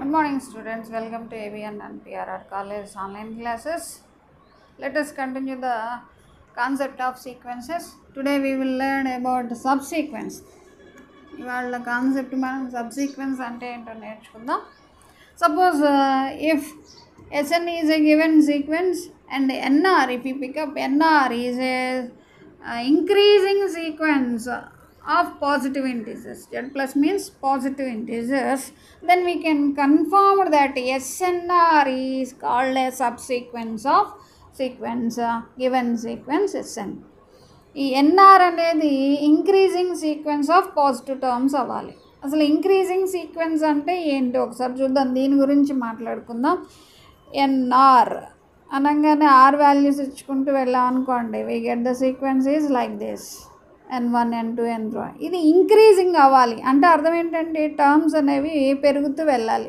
Good morning, students. Welcome to ABN and PRR College online classes. Let us continue the concept of sequences. Today we will learn about subsequence. ఇవాళ concept మనం subsequence అంటే ఏంటో నేర్చుకుందాం suppose if S N is a given sequence and N R if you pick up N R is a increasing sequence of positive integers z plus means positive integers then we can confirm that snr is called a subsequence of sequence uh, given sequence sn ఈ N R అనేది increasing sequence of positive terms అవ్వాలి అసలు increasing sequence అంటే ఏంటి ఒకసారి చూద్దాం దీని గురించి మాట్లాడుకుందాం ఎన్ఆర్ అనగానే ఆర్ వాల్యూస్ ఇచ్చుకుంటూ వెళ్ళాం అనుకోండి we get the sequence is like this N one N two N three ఇది ఇంక్రీజింగ్ అవ్వాలి అంటే అర్థం ఏంటంటే టర్మ్స్ అనేవి పెరుగుతూ వెళ్ళాలి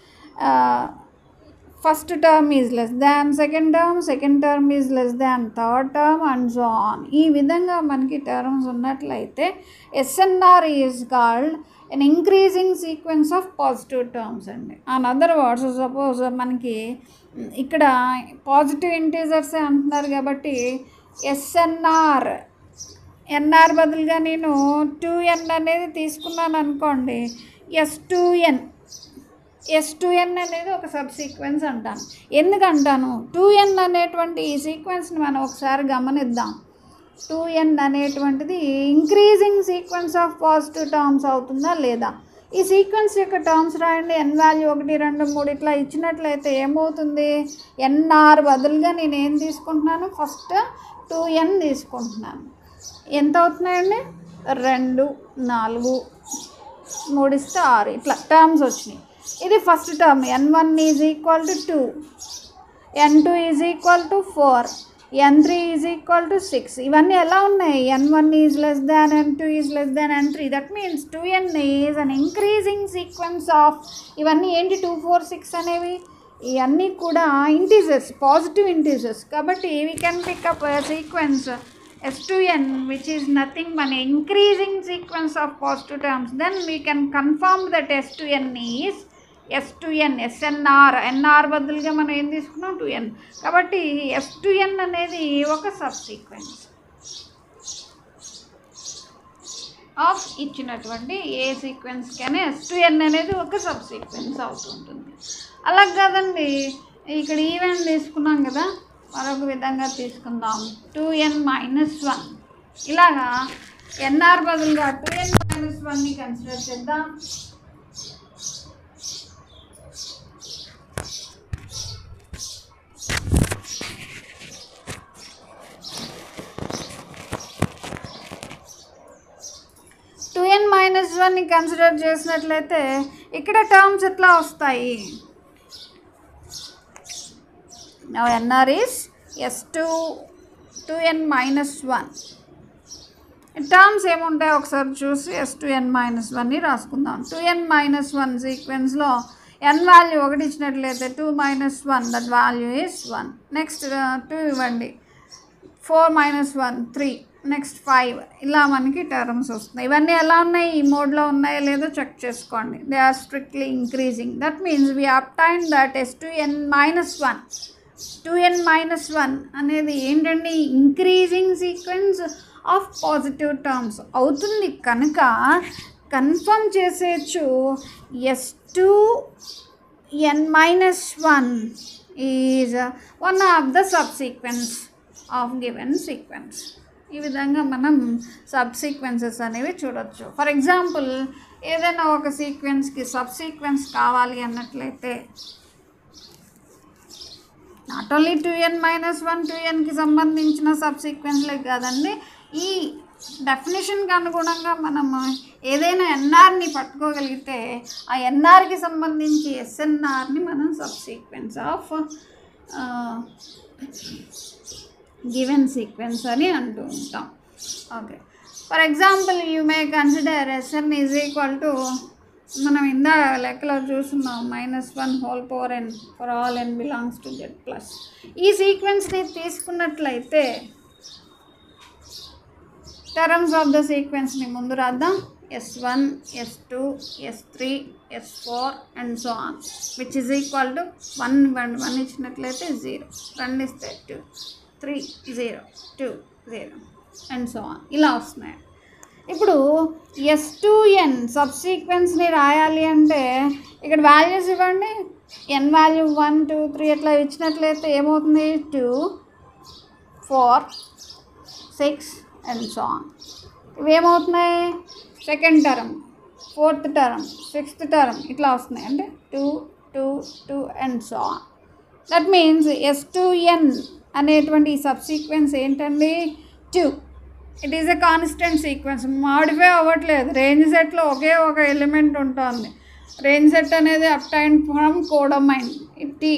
first term is less than second term second term is less than third term and so on ఈ విధంగా మనకి టర్మ్స్ ఉన్నట్లయితే S N R is called an increasing sequence of positive terms అండి అన్ అదర్ వర్డ్స్ సపోజ్ మనకి ఇక్కడ positive ఇంటీజర్సే అంటున్నారు కాబట్టి SNR NR బదులుగా నేను టూ ఎన్ అనేది తీసుకున్నాను అనుకోండి S two N S two N అనేది ఒక సబ్ సీక్వెన్స్ అంటాను ఎందుకంటాను టూ ఎన్ అనేటువంటి ఈ సీక్వెన్స్ని మనం ఒకసారి గమనిద్దాం టూ ఎన్ అనేటువంటిది increasing sequence of positive terms అవుతుందా లేదా ఈ సీక్వెన్స్ యొక్క టర్మ్స్ రాయండి ఎన్ వాల్యూ ఒకటి రెండు మూడు ఇట్లా ఇచ్చినట్లయితే ఏమవుతుంది ఎన్ఆర్ బదులుగా నేను ఏం తీసుకుంటున్నాను ఫస్ట్ టూ ఎన్ తీసుకుంటున్నాను ఎంత అవుతున్నాయండి రెండు నాలుగు మూడు ఇస్తే ఆరు ఇట్లా టర్మ్స్ వచ్చినాయి ఇది first term N one is equal to two N two is equal to four N three is equal to six ఇవన్నీ ఎలా ఉన్నాయి N one is less than N two is less than N three that means two N is an increasing sequence of ఇవన్నీ ఏంటి two four six అనేవి ఇవన్నీ కూడా integers positive integers కాబట్టి we can pick up sequence S2n which is nothing but an increasing sequence of positive terms then we can confirm that S2n is S2n SNR NR బదులుగా మనం ఏం తీసుకున్నాం 2n కాబట్టి S2n అనేది ఒక సబ్ సీక్వెన్స్ ఆఫ్ ఇచ్చినటువంటి ఏ సీక్వెన్స్కైనా S2n అనేది ఒక సబ్ సీక్వెన్స్ అవుతుంటుంది అలా కాదండి ఇక్కడ ఈవెంట్ తీసుకున్నాం కదా మరొక విధంగా తీసుకుందాం టూ ఎన్ మైనస్ వన్ ఇలాగా ఎన్ఆర్ బదులుగా టూ ఎన్ మైనస్ వన్ని కన్సిడర్ చేద్దాం టూ ఎన్ మైనస్ వన్ని కన్సిడర్ చేసినట్లయితే ఇక్కడ టర్మ్స్ ఎట్లా వస్తాయి now nr is s2 2n minus one terms ఏముంటాయి ఒకసారి చూసి ఎస్ టూ ఎన్ మైనస్ వన్ని రాసుకుందాం టూ ఎన్ మైనస్ వన్ సీక్వెన్స్లో ఎన్ వాల్యూ ఒకటి ఇచ్చినట్లయితే two minus one that value is one next two ఇవ్వండి four minus one three next five ఇలా మనకి టర్మ్స్ వస్తున్నాయి ఇవన్నీ ఎలా ఉన్నాయి ఈ మోడ్లో ఉన్నాయో లేదో చెక్ చేసుకోండి they are strictly increasing that means we obtain that S two N minus one two N minus one అనేది ఏంటండి increasing sequence of positive terms అవుతుంది కనుక కన్ఫర్మ్ చేసేయచ్చు S two N minus one is one of the sub sequence of given sequence ఈ విధంగా మనం sub sequences అనేవి చూడొచ్చు ఫర్ ఎగ్జాంపుల్ ఏదైనా ఒక సీక్వెన్స్కి సబ్ సీక్వెన్స్ కావాలి అన్నట్లయితే not only two N minus one two ఎన్కి సంబంధించిన సబ్ సీక్వెన్స్లే కాదండి ఈ డెఫినేషన్కి అనుగుణంగా మనం ఏదైనా ఎన్ఆర్ని పట్టుకోగలిగితే ఆ ఎన్ఆర్కి సంబంధించి ఎస్ఎన్ఆర్ని మనం sub sequence of given sequence అని అంటూ ఉంటాం okay for example you may consider S N is equal to మనం ఇందా లెక్కలో చూస్తున్నాం minus one whole power N for all N belongs to Z plus ఈ సీక్వెన్స్ని తీసుకున్నట్లయితే టర్మ్స్ ఆఫ్ ద సీక్వెన్స్ని ముందు రాద్దాం S1, S2, S3, S4 and so on which is equal to 1 1 1 ఇచ్చినట్లయితే 0 2 ఇస్తే 2 3 0 2 0 అండ్ సో ఆన్ ఇలా వస్తున్నాయి ఇప్పుడు ఎస్ టు ఎన్ సబ్సీక్వెన్స్ని రాయాలి అంటే ఇక్కడ వాల్యూస్ ఇవ్వండి N value one two three అట్లా ఇచ్చినట్లయితే ఏమవుతుంది two four six and so on ఇవేమవుతున్నాయి second term fourth term sixth term ఇట్లా వస్తున్నాయి అంటే two two two and so on that means S two N అనేటువంటి ఈ సబ్సీక్వెన్స్ ఏంటండి two it is a constant sequence modify అవ్వట్లేదు range సెట్లో ఒకే ఒక ఎలిమెంట్ ఉంటుంది రేంజ్ సెట్ అనేది obtain from codomain T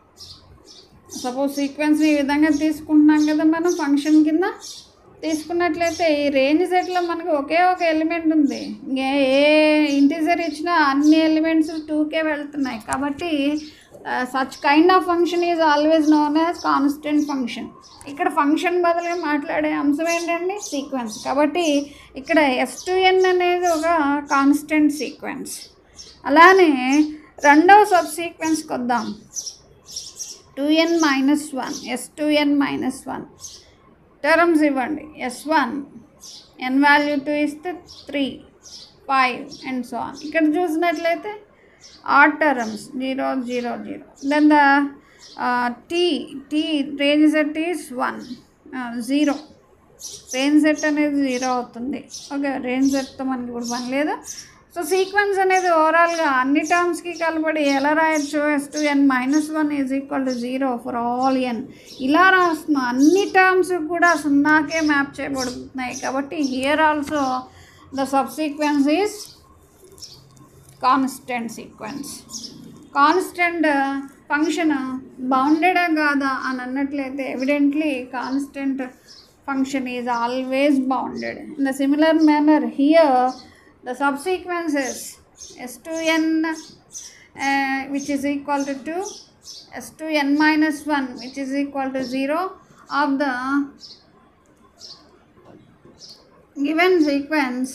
suppose sequence ఈ విధంగా తీసుకుంటున్నాం కదా మనం ఫంక్షన్ కింద తీసుకున్నట్లయితే ఈ రేంజ్ సెట్లో మనకి ఒకే ఒక ఎలిమెంట్ ఉంది ఇంకే ఏ ఇంటీజర్ ఇచ్చినా అన్ని ఎలిమెంట్స్ టూకే వెళ్తున్నాయి కాబట్టి such kind of function is always known as constant function ఇక్కడ ఫంక్షన్ బదులుగా మాట్లాడే అంశం ఏంటండి సీక్వెన్స్ కాబట్టి ఇక్కడ ఎస్ టు ఎన్ అనేది ఒక కాన్స్టెంట్ సీక్వెన్స్ అలానే రెండవ సబ్ సీక్వెన్స్కి వద్దాం టూ ఎన్ మైనస్ వన్ ఎస్ టూ ఎన్ మైనస్ వన్ టర్మ్స్ ఇవ్వండి S one n value two ఇస్తే three five and so on ఇక్కడ చూసినట్లయితే odd terms zero zero zero then the T T range set is one zero range set అనేది zero అవుతుంది okay range సెట్తో మనకి ఇప్పుడు పని లేదు సో సీక్వెన్స్ అనేది ఓవరాల్గా అన్ని టర్మ్స్కి కలబడి ఎలా రాయొచ్చు S two n minus one is equal to zero for all n ఇలా రాస్తున్నాం అన్ని టర్మ్స్ కూడా సున్నాకే మ్యాప్ చేయబడుతున్నాయి కాబట్టి here also the sub subsequence is constant sequence constant function బౌండెడా కాదా అని అన్నట్లయితే evidently constant function is always bounded in the similar manner here the subsequences S two n which is equal to two S two n minus one which is equal to zero of the given sequence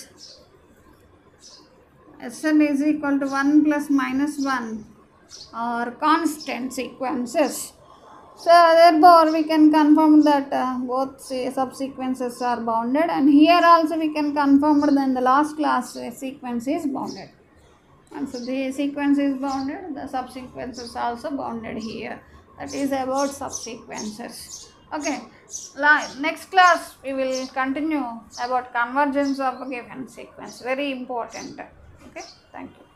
Sn is equal to 1 plus minus 1 are constant sequences. So therefore we can confirm that uh, both se- subsequences are bounded and here also we can confirm that in the last class uh, sequence is bounded. And so the sequence is bounded, the subsequences also bounded here. That is about subsequences. Okay, La- next class we will continue about convergence of a given sequence. Very important. Okay, thank you.